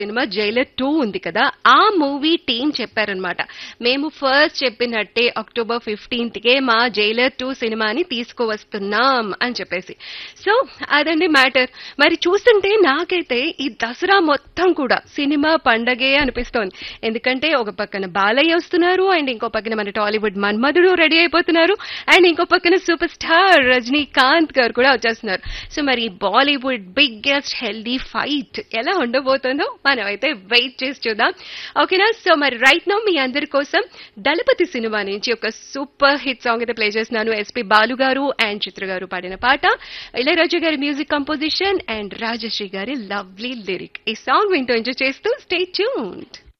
cinema Jailer two ఉంది కదా ఆ మూవీ టీం చెప్పారనమాట మేము ఫస్ట్ చెప్పినట్టే అక్టోబర్ ఫిఫ్టీన్త్ కే మా జైలర్ టూ సినిమాని తీసుకువస్తున్నాం అని చెప్పేసి సో అదండి మ్యాటర్ మరి చూస్తుంటే నాకైతే ఈ దసరా మొత్తం కూడా సినిమా పండగే అనిపిస్తోంది ఎందుకంటే ఒక పక్కన బాలయ్య వస్తున్నారు అండ్ ఇంకో పక్కన మన టాలీవుడ్ మన్మధుడు రెడీ అయిపోతున్నారు అండ్ ఇంకో పక్కన సూపర్ స్టార్ రజనీకాంత్ గారు కూడా వచ్చేస్తున్నారు సో మరి బాలీవుడ్ బిగ్గెస్ట్ హెల్దీ ఫైట్ ఎలా ఉండబోతుందో మనం అయితే వెయిట్ చేసి చూద్దాం ఓకేనా సో మరి రైట్ నో మీ అందరి కోసం దళపతి సినిమా నుంచి ఒక సూపర్ హిట్ సాంగ్ అయితే ప్లే చేస్తున్నాను ఎస్పి బాలు గారు అండ్ చిత్ర గారు పాడిన పాట ఇళయరాజా గారి మ్యూజిక్ కంపోజిషన్ అండ్ రాజశ్రీ గారి లవ్లీ లిరిక్ ఈ సాంగ్ వింటూ ఎంజాయ్ చేస్తూ స్టే ట్యూన్డ్